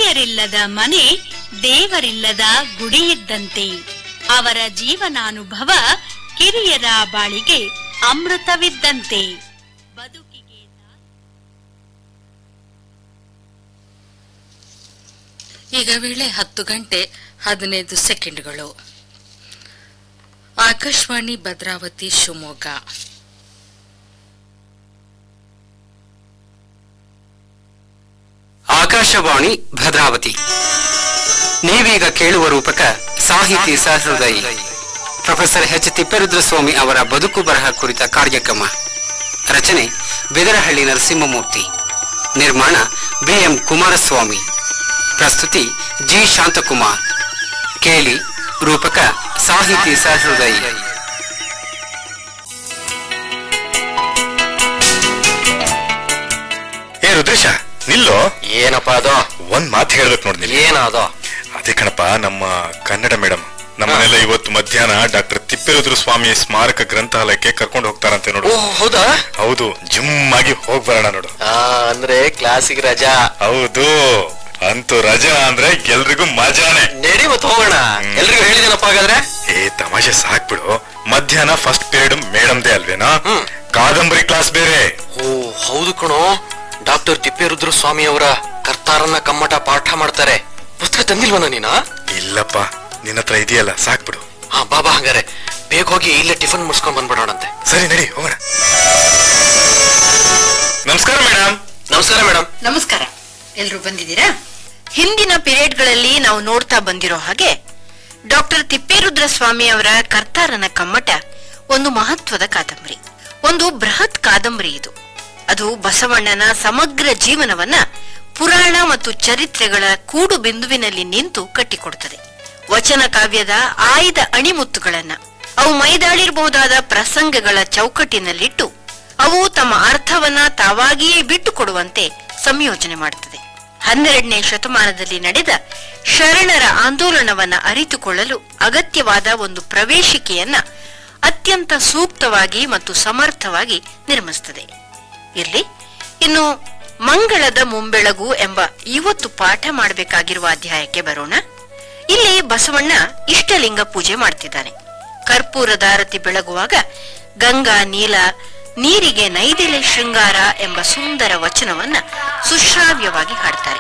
ಹಿರಿಯರಿಲ್ಲದ ಮನೆ ದೇವರಿಲ್ಲದ ಗುಡಿ ಇದ್ದಂತೆ ಅವರ ಜೀವನಾನುಭವ ಕಿರಿಯರ ಬಾಳಿಗೆ ಅಮೃತವಿದ್ದಂತೆ ಬದುಕಿಗೆ ಈಗ ವೇಳೆ ಹತ್ತು ಗಂಟೆ ಹದಿನೈದು ಸೆಕೆಂಡ್ಗಳು ಆಕಾಶವಾಣಿ ಭದ್ರಾವತಿ ಶಿವಮೊಗ್ಗ ಆಕಾಶವಾಣಿ ಭದ್ರಾವತಿ ನೀವೀಗ ಕೇಳುವ ರೂಪಕ ಸಾಹಿತಿ ಸಹೃದಯಿ ಪ್ರೊಫೆಸರ್ ಎಚ್ ತಿಪ್ಪೇರುದ್ರಸ್ವಾಮಿ ಅವರ ಬದುಕು ಬರಹ ಕುರಿತ ಕಾರ್ಯಕ್ರಮ ರಚನೆ ಬೆದರಹಳ್ಳಿ ನರಸಿಂಹಮೂರ್ತಿ ನಿರ್ಮಾಣ ಬಿಎಂ ಕುಮಾರಸ್ವಾಮಿ ಪ್ರಸ್ತುತಿ ಜಿ ಶಾಂತಕುಮಾರ್ ಕೇಳಿ ರೂಪಕ ಸಾಹಿತಿ ಸಹೃದಯಿ ಏ ರುದ್ರೇಶ ನಿಲ್ಲೋ ಏನಪ್ಪ ಅದು ಒಂದ್ ಮಾತು ಹೇಳ್ಬೇಕು ನೋಡಿ ನಿಲ್ಲಿ ಏನದು ಅದೇ ಕಣಪ್ಪ ನಮ್ಮ ಕನ್ನಡ ಮೇಡಮ್ ನಮ್ಮನ್ನೆಲ್ಲ ಇವತ್ತು ಮಧ್ಯಾಹ್ನ ಡಾಕ್ಟರ್ ತಿಪ್ಪೇರುದ್ರ ಸ್ವಾಮಿ ಸ್ಮಾರಕ ಗ್ರಂಥಾಲಯಕ್ಕೆ ಕರ್ಕೊಂಡು ಹೋಗ್ತಾರಂತೆ ನೋಡು ಓ ಹೌದಾ ಹೌದು ಜಿಮ್ ಆಗಿ ಹೋಗ್ ಬರೋಣ ನೋಡು ಆ, ಅಂದ್ರೆ ಕ್ಲಾಸಿಗೆ ರಜಾ ಹೌದು ಅಂತೂ ರಜಾ ಅಂದ್ರೆ ಎಲ್ರಿಗೂ ಮಜಾನೆ ನಡಿ ಮತ್ ಹೋಗೋಣ ಹ್ಮ್. ಎಲ್ರಿಗೂ ಹೇಳಿದೇನಪ್ಪ ಹಾಗಾದ್ರೆ ಏ ತಮಾಷೆ ಸಾಕ್ಬಿಡು ಮಧ್ಯಾಹ್ನ ಫಸ್ಟ್ ಪೀರಿಯಡ್ ಮೇಡಮ್ದೇ ಅಲ್ವೇನಾ ಹ್ಮ್. ಕಾದಂಬರಿ ಕ್ಲಾಸ್ ಬೇರೆ ಓ ಹೌದು ಕಣೋ ಡಾಕ್ಟರ್ ತಿಪ್ಪೇರುದ್ರ ಸ್ವಾಮಿ ಅವರ ಕರ್ತಾರನ್ನ ಕಮ್ಮಟ ಪಾಠ ಮಾಡ್ತಾರೆ ಪುಸ್ತಕ ತಂದಿಲ್ವನ ನೀನ ಇಲ್ಲಪ್ಪ ನಿನ್ನ ಹತ್ರ ಇದೆಯಲ್ಲ ಸಾಕ್ಬಿಡು ಹಾ ಬಾಬಾ ಹಂಗಾರೆ ಬೇಗ ಹೋಗಿ ಇಲ್ಲೇ ಟಿಫನ್ ಮುಡ್ಸ್ಕೊಂಡ್ ಬಂದ್ಬಿಡೋಣಂತೆ ಸರಿ ನಡಿ ಹೋಗೋಣ ನಮಸ್ಕಾರ ಮೇಡಮ್ ನಮಸ್ಕಾರ ಮೇಡಮ್ ನಮಸ್ಕಾರ ಎಲ್ರು ಬಂದಿದ್ದೀರಾ ಹಿಂದಿನ ಪಿರಿಯಡ್ಗಳಲ್ಲಿ ನಾವು ನೋಡ್ತಾ ಬಂದಿರೋ ಹಾಗೆ ಡಾಕ್ಟರ್ ತಿಪ್ಪೇರುದ್ರ ಸ್ವಾಮಿ ಅವರ ಕರ್ತಾರನ ಕಮ್ಮಟ ಒಂದು ಮಹತ್ವದ ಕಾದಂಬರಿ ಒಂದು ಬೃಹತ್ ಕಾದಂಬರಿ ಇದು ಅದು ಬಸವಣ್ಣನ ಸಮಗ್ರ ಜೀವನವನ್ನ ಪುರಾಣ ಮತ್ತು ಚರಿತ್ರೆಗಳ ಕೂಡು ಬಿಂದುವಿನಲ್ಲಿ ನಿಂತು ಕಟ್ಟಿಕೊಡುತ್ತದೆ ವಚನ ಕಾವ್ಯದ ಆಯ್ದ ಅಣಿಮುತ್ತುಗಳನ್ನ ಅವು ಮೈದಾಳಿರಬಹುದಾದ ಪ್ರಸಂಗಗಳ ಚೌಕಟ್ಟಿನಲ್ಲಿಟ್ಟು ಅವು ತಮ್ಮ ಅರ್ಥವನ್ನ ತಾವಾಗಿಯೇ ಬಿಟ್ಟುಕೊಡುವಂತೆ ಸಂಯೋಜನೆ ಮಾಡುತ್ತದೆ ಹನ್ನೆರಡನೇ ಶತಮಾನದಲ್ಲಿ ನಡೆದ ಶರಣರ ಆಂದೋಲನವನ್ನ ಅರಿತುಕೊಳ್ಳಲು ಅಗತ್ಯವಾದ ಒಂದು ಪ್ರವೇಶಿಕೆಯನ್ನ ಅತ್ಯಂತ ಸೂಕ್ತವಾಗಿ ಮತ್ತು ಸಮರ್ಥವಾಗಿ ನಿರ್ಮಿಸುತ್ತದೆ ಇರ್ಲಿ ಇನ್ನು ಮಂಗಳದ ಮುಂಬೆಳಗು ಎಂಬ ಇವತ್ತು ಪಾಠ ಮಾಡಬೇಕಾಗಿರುವ ಅಧ್ಯಾಯಕ್ಕೆ ಬರೋಣ ಇಲ್ಲಿ ಬಸವಣ್ಣ ಇಷ್ಟಲಿಂಗ ಪೂಜೆ ಮಾಡ್ತಿದ್ದಾನೆ ಕರ್ಪೂರದ ಆರತಿ ಬೆಳಗುವಾಗ ಗಂಗಾ ನೀಲ ನೀರಿಗೆ ನೈದಿಲೆ ಶೃಂಗಾರ ಎಂಬ ಸುಂದರ ವಚನವನ್ನ ಸುಶ್ರಾವ್ಯವಾಗಿ ಹಾಡ್ತಾರೆ